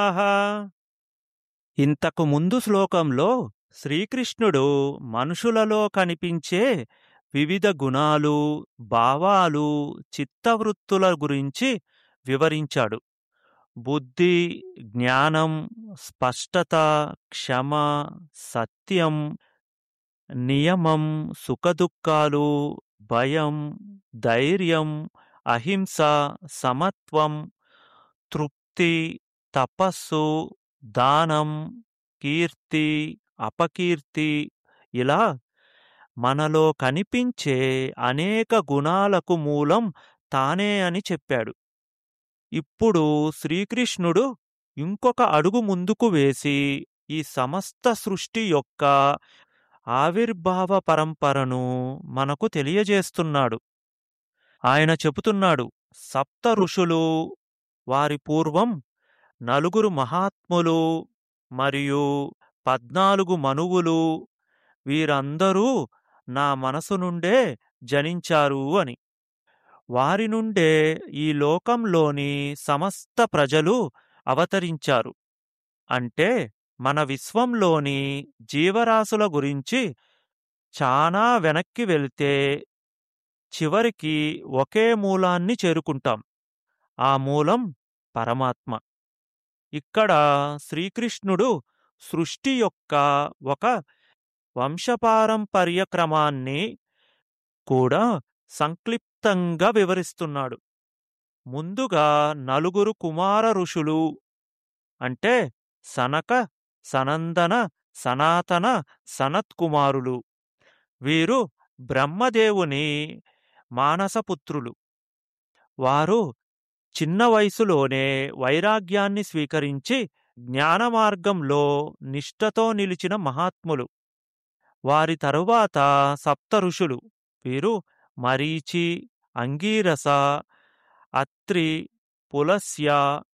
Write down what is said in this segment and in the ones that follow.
వివిధాః ఇంతకు ముందు శ్లోకంలో శ్రీకృష్ణుడు మనుషులలో కనిపించే వివిధ గుణాలు భావాలు చిత్తవృత్తుల గురించి వివరించాడు బుద్ధి జ్ఞానం స్పష్టత క్షమ సత్యం నియమం సుఖదుఖాలు భయం ధైర్యం అహింస సమత్వం తృప్తి తపస్సు దానం కీర్తి అపకీర్తి ఇలా మనలో కనిపించే అనేక గుణాలకు మూలం తానే అని చెప్పాడు ఇప్పుడు శ్రీకృష్ణుడు ఇంకొక అడుగు ముందుకు వేసి ఈ సమస్త సృష్టి యొక్క ఆవిర్భావ పరంపరను మనకు తెలియజేస్తున్నాడు ఆయన చెబుతున్నాడు సప్త ఋషులు వారి పూర్వం నలుగురు మహాత్ములు మరియు పద్నాలుగు మనువులు వీరందరూ నా మనసు నుండే జనించారు అని వారి నుండే ఈ లోకంలోని సమస్త ప్రజలు అవతరించారు అంటే మన విశ్వంలోని జీవరాశుల గురించి చానా వెనక్కి వెళ్తే చివరికి ఒకే మూలాన్ని చేరుకుంటాం ఆ మూలం పరమాత్మ ఇక్కడ శ్రీకృష్ణుడు సృష్టి యొక్క ఒక వంశపారంపర్య క్రమాన్ని కూడా సంక్లిప్తంగా వివరిస్తున్నాడు ముందుగా నలుగురు కుమార ఋషులు అంటే సనక సనందన సనాతన సనత్కుమారులు వీరు బ్రహ్మదేవుని మానసపుత్రులు వారు చిన్న వయసులోనే వైరాగ్యాన్ని స్వీకరించి జ్ఞానమార్గంలో నిష్ఠతో నిలిచిన మహాత్ములు వారి తరువాత సప్త ఋషులు వీరు మరీచి అంగీరస అత్రి పులస్య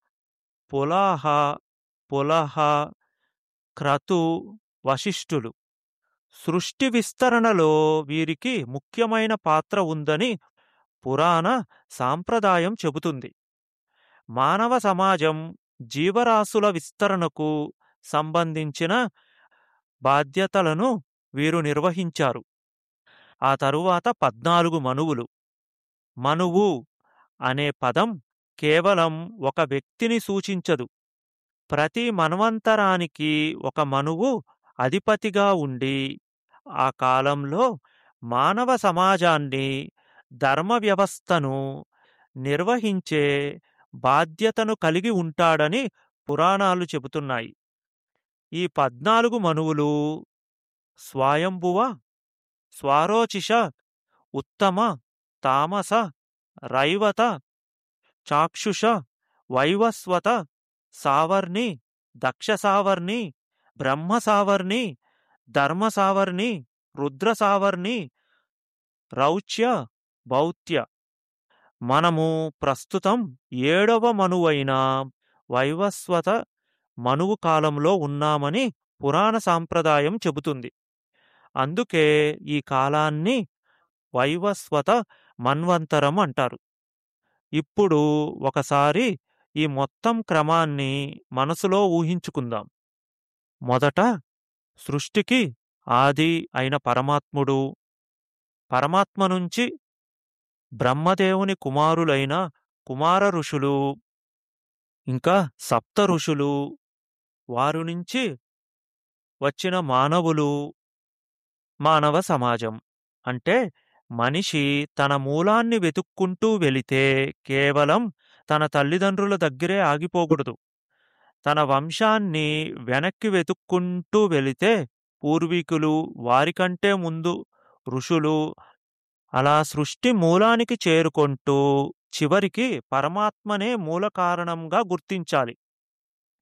పులాహ పులహ క్రతు వశిష్ఠులు సృష్టి విస్తరణలో వీరికి ముఖ్యమైన పాత్ర ఉందని పురాణ సాంప్రదాయం చెబుతుంది మానవ సమాజం జీవరాశుల విస్తరణకు సంబంధించిన బాధ్యతలను వీరు నిర్వహించారు ఆ తరువాత పద్నాలుగు మనువులు మనువు అనే పదం కేవలం ఒక వ్యక్తిని సూచించదు ప్రతి మన్వంతరానికి ఒక మనువు అధిపతిగా ఉండి ఆ కాలంలో మానవ సమాజాన్ని ధర్మ వ్యవస్థను నిర్వహించే బాధ్యతను కలిగి ఉంటాడని పురాణాలు చెబుతున్నాయి ఈ పద్నాలుగు మనువులు స్వయంభువ స్వారోచిష ఉత్తమ తామస రైవత చాక్షుష వైవస్వత సావర్ణి దక్షసావర్ణి బ్రహ్మసావర్ణి ధర్మసావర్ణి రుద్రసావర్ణి రౌచ్య భౌత్య మనము ప్రస్తుతం ఏడవ మనువైన వైవస్వత మనువు కాలంలో ఉన్నామని పురాణ సాంప్రదాయం చెబుతుంది అందుకే ఈ కాలాన్ని వైవస్వత మన్వంతరం అంటారు ఇప్పుడు ఒకసారి ఈ మొత్తం క్రమాన్ని మనసులో ఊహించుకుందాం మొదట సృష్టికి ఆది అయిన పరమాత్ముడు పరమాత్మ నుంచి బ్రహ్మదేవుని కుమారులైన కుమార ఋషులు ఇంకా సప్త ఋషులు వారు నుంచి వచ్చిన మానవులు మానవ సమాజం అంటే మనిషి తన మూలాన్ని వెతుక్కుంటూ వెళితే కేవలం తన తల్లిదండ్రుల దగ్గరే ఆగిపోకూడదు తన వంశాన్ని వెనక్కి వెతుక్కుంటూ వెళితే పూర్వీకులు వారికంటే ముందు ఋషులు అలా సృష్టి మూలానికి చేరుకుంటూ చివరికి పరమాత్మనే మూల కారణంగా గుర్తించాలి